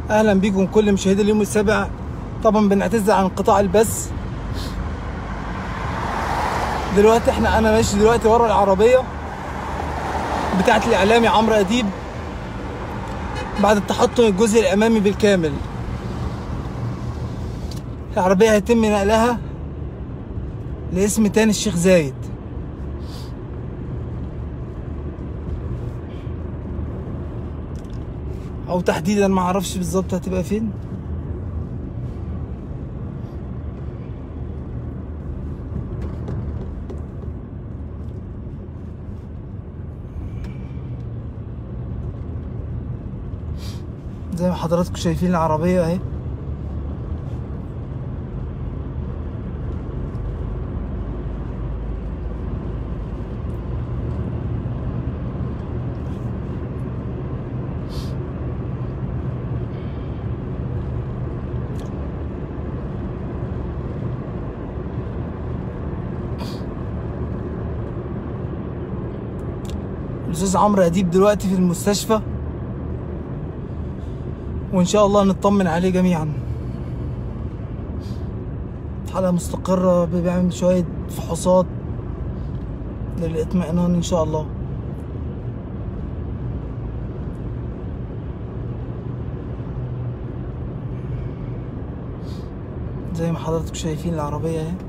اهلا بيكم كل مشاهدي اليوم السابع طبعا بنعتذر عن انقطاع البث دلوقتي احنا انا ماشي دلوقتي ورا العربيه بتاعت الاعلامي عمرو اديب بعد التحطم الجزء الامامي بالكامل العربيه هيتم نقلها لاسم تاني الشيخ زايد او تحديدا ما اعرفش بالظبط هتبقى فين زي ما حضراتكم شايفين العربية اهي الاستاذ عمرو اديب دلوقتي في المستشفى وان شاء الله نطمن عليه جميعا حالة مستقرة بيعمل شوية فحوصات للاطمئنان ان شاء الله زي ما حضراتكم شايفين العربية اهي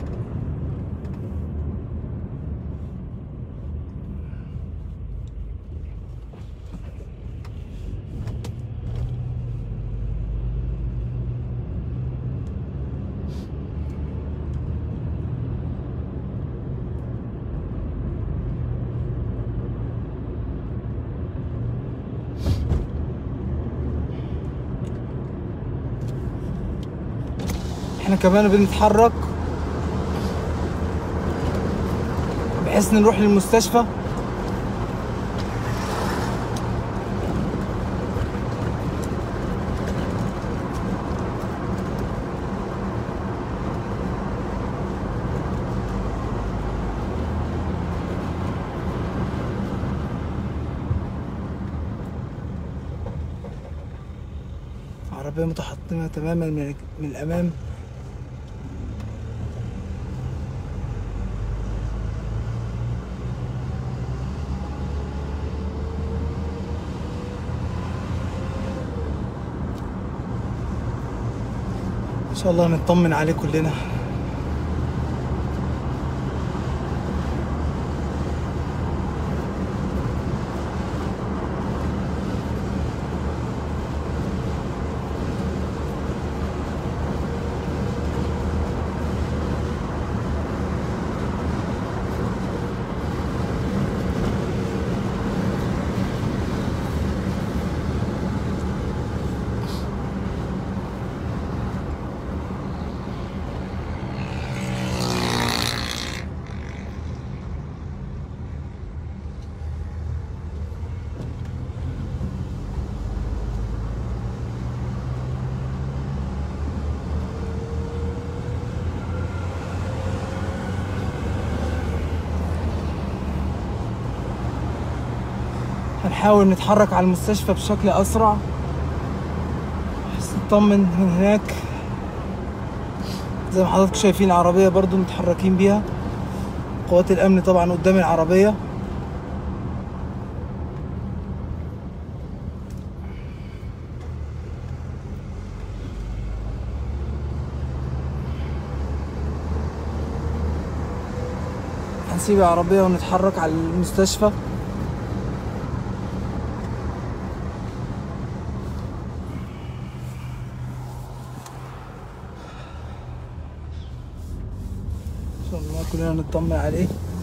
احنا كمان بنتحرك بحيث نروح للمستشفى عربية متحطمة تماما من من الأمام ان شاء الله نطمن عليه كلنا هنحاول نتحرك على المستشفى بشكل اسرع بحيث نطمن من هناك زي ما حضراتكم شايفين العربية برضو متحركين بيها قوات الامن طبعا قدام العربية هنسيب العربية ونتحرك على المستشفى ان شاء الله كلنا نطمن عليه